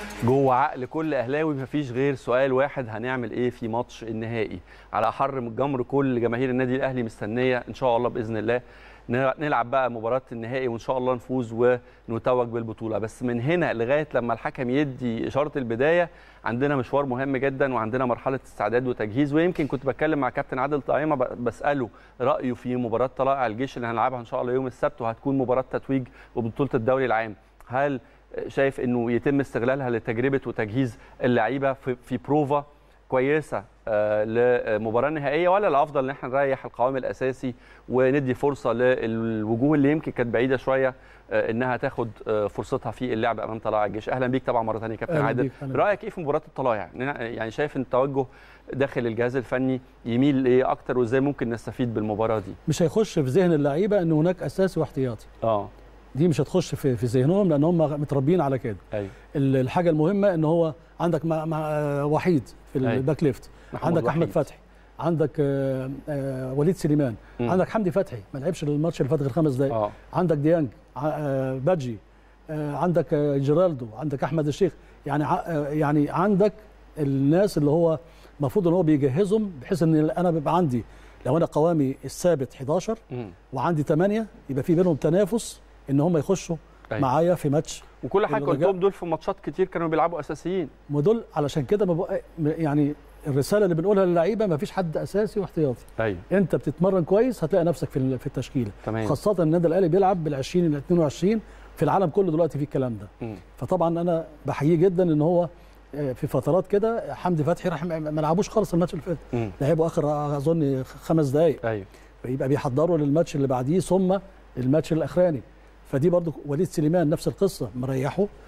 جوه عقل كل اهلاوي مفيش غير سؤال واحد هنعمل ايه في ماتش النهائي على حر من الجمر كل جماهير النادي الاهلي مستنيه ان شاء الله باذن الله نلعب بقى مباراه النهائي وان شاء الله نفوز ونتوج بالبطوله بس من هنا لغايه لما الحكم يدي اشاره البدايه عندنا مشوار مهم جدا وعندنا مرحله استعداد وتجهيز ويمكن كنت بتكلم مع كابتن عادل طعيمه بساله رايه في مباراه طلائع الجيش اللي هنلعبها ان شاء الله يوم السبت وهتكون مباراه تتويج وبطوله الدوري العام هل شايف انه يتم استغلالها لتجربه وتجهيز اللعيبه في, في بروفا كويسه لمباراه نهائيه ولا الافضل ان احنا نريح القوام الاساسي وندي فرصه للوجوه اللي يمكن كانت بعيده شويه انها تاخد فرصتها في اللعب امام طلائع الجيش اهلا بيك طبعا مره ثانيه كابتن عادل رايك ايه في مباراه الطلائع يعني شايف ان التوجه داخل الجهاز الفني يميل لايه اكتر وازاي ممكن نستفيد بالمباراه دي مش هيخش في ذهن اللعيبه ان هناك اساسي واحتياطي اه دي مش هتخش في في ذهنهم لان هم متربيين على كده ايوه الحاجه المهمه ان هو عندك مع مع وحيد في أيوة. الباك ليفت عندك وحيد. احمد فتحي عندك آه، آه، وليد سليمان مم. عندك حمدي فتحي ما لعبش الماتش اللي فات غير خمس دقائق اه عندك ديانج ع- آه، بادجي آه، عندك آه، جيرالدو عندك احمد الشيخ يعني ع- آه، يعني عندك الناس اللي هو المفروض ان هو بيجهزهم بحيث ان انا بيبقى عندي لو انا قوامي الثابت 11 مم. وعندي 8 يبقى في بينهم تنافس ان هم يخشوا أيوة. معايا في ماتش وكل حاجه الرجاء- قلتهم دول في ماتشات كتير كانوا بيلعبوا اساسيين ودول علشان كده ما بقى يعني الرساله اللي بنقولها للعيبه ما فيش حد اساسي واحتياطي ايوه انت بتتمرن كويس هتلاقي نفسك في ال- في التشكيله تمام خاصه ان النادي الاهلي بيلعب بال 20 ال 22 في العالم كله دلوقتي في الكلام ده مم. فطبعا انا بحييه جدا ان هو آه، في فترات كده حمدي فتحي راح ما ما لعبوش خالص الماتش اللي فات مم. لعبوا اخر اظن خمس دقائق ايوه فيبقى بيحضروا للماتش اللي بعديه ثم الماتش الاخراني فدي برضو وليد سليمان نفس القصه مريحه